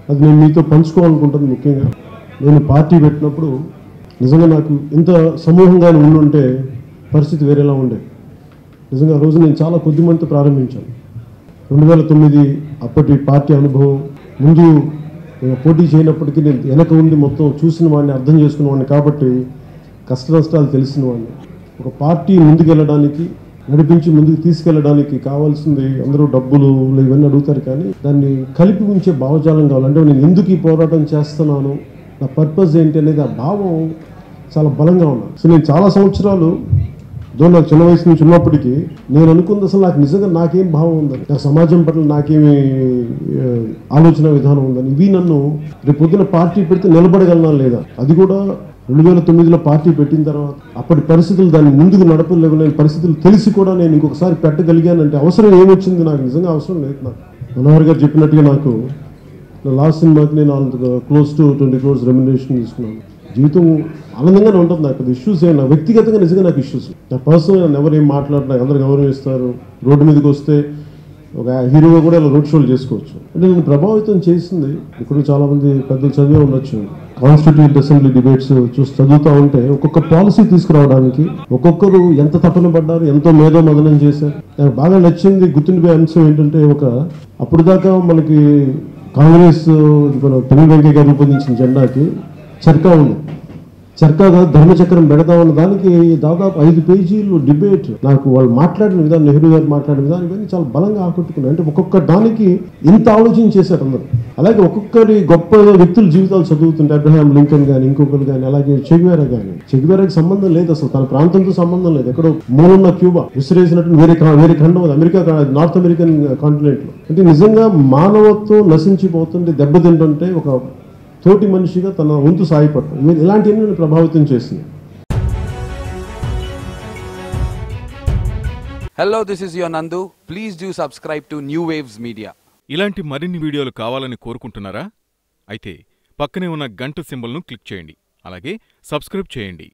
అది నేను మీతో పంచుకోవాలనుకుంటుంది ముఖ్యంగా నేను పార్టీ పెట్టినప్పుడు నిజంగా నాకు ఇంత సమూహంగా ఉండుంటే పరిస్థితి వేరేలా ఉండే నిజంగా ఆ రోజు నేను చాలా కొద్ది మందితో ప్రారంభించాను రెండు వేల తొమ్మిది అప్పటి పార్టీ అనుభవం ముందు నేను పోటీ చేయనప్పటికీ నేను వెనక ఉండి మొత్తం చూసిన వాడిని అర్థం చేసుకున్న వాడిని కాబట్టి కష్ట నష్టాలు తెలిసిన వాడిని ఒక పార్టీ ముందుకెళ్ళడానికి నడిపించి ముందుకు తీసుకెళ్ళడానికి కావాల్సింది అందరూ డబ్బులు ఇవన్నీ అడుగుతారు కానీ దాన్ని కలిపి ఉంచే భావజాలం కావాలంటే నేను ఎందుకు ఈ పోరాటం చేస్తున్నాను నా పర్పస్ ఏంటి అనేది ఆ భావం చాలా బలంగా ఉన్నాను సో నేను చాలా సంవత్సరాలు దో నాకు చిన్న వయసు నుంచి ఉన్నప్పటికీ నేను అనుకుంది అసలు నాకు నిజంగా నాకేం భావం ఉందని నాకు సమాజం పట్ల నాకేమి ఆ, ఆలోచన విధానం ఉందని ఇవి నన్ను రేపు పొద్దున పార్టీ పెడితే నిలబడగలనా లేదా అది కూడా రెండు వేల తొమ్మిదిలో పార్టీ పెట్టిన తర్వాత అప్పటి పరిస్థితులు దాన్ని ముందుకు నడపలేవు నేను పరిస్థితులు తెలిసి కూడా నేను ఇంకొకసారి పెట్టగలిగానంటే అవసరం ఏమొచ్చింది నాకు నిజంగా అవసరం లేదు నాకు మనోహర్ గారు చెప్పినట్టుగా నాకు నా లాస్ట్ సినిమాకి నేను close to twenty crores remuneration తీసుకున్నాను జీవితం ఆనందంగానే ఉంటుంది నాకు అది ఇష్యూస్ ఏం నా వ్యక్తిగతంగా నిజంగా నాకు ఇష్యూస్ నా పర్సనల్ నన్ను ఎవరు ఏం మాట్లాడినా నాకు అందరు గౌరవిస్తారు రోడ్డు మీదకి వస్తే ఒక హీరోగా కూడా ఇలా రోడ్ షోలు చేసుకోవచ్చు అంటే నేను ప్రభావితం చేసింది ఇక్కడ చాలా మంది పెద్దలు చదివే ఉండొచ్చు కాన్స్టిట్యూట్ అసెంబ్లీ డిబేట్స్ చూసి చదువుతూ ఉంటే ఒక్కొక్క పాలసీ తీసుకురావడానికి ఒక్కొక్కరు ఎంత తపన పడ్డారు ఎంతో మేధో మదనం చేశారు నాకు బాగా నచ్చింది గుర్తుండిపోయే అంశం ఏంటంటే ఒక అప్పుడు దాకా మనకి కాంగ్రెస్ మన పెను వెంకయ్య గారు రూపొందించిన జెండాకి చర్కా ఉంది చర్కాగా ధర్మచక్రం పెడదామన్న దానికి దాదాపు ఐదు పేజీలు డిబేట్ నాకు వాళ్ళు మాట్లాడిన విధానం నెహ్రూ గారు మాట్లాడిన విధానం ఇవన్నీ చాలా బలంగా ఆకట్టుకున్నాయి అంటే ఒక్కొక్క దానికి ఇంత ఆలోచన చేశారు అందరూ అలాగే ఒక్కొక్కరి గొప్ప వ్యక్తుల జీవితాలు చదువుతుంటే అబ్రహాం లింకన్ కానీ ఇంకొకరు కానీ అలాగే చెగువేరా కానీ చెగువేరాకి సంబంధం లేదు అసలు తన ప్రాంతంతో సంబంధం లేదు ఎక్కడో మూలున్న క్యూబా విసిరేసినట్టు వేరే కా- వేరే ఖండం అది అమెరికా కా- నార్త్ అమెరికన్ కాంటినెంట్ లో అంటే నిజంగా మానవత్వం నశించిపోతుంటే దెబ్బతింటుంటే ఒక తోటి మనిషిగా తన వంతు సాయపడటం ఇవి ఇలాంటివన్నీ నన్ను ప్రభావితం చేసింది Hello, this is your Nandu. Please do subscribe to New Waves Media. ఇలాంటి మరిన్ని వీడియోలు కావాలని కోరుకుంటున్నారా అయితే పక్కనే ఉన్న గంట సింబల్ను క్లిక్ చేయండి అలాగే సబ్స్క్రైబ్ చేయండి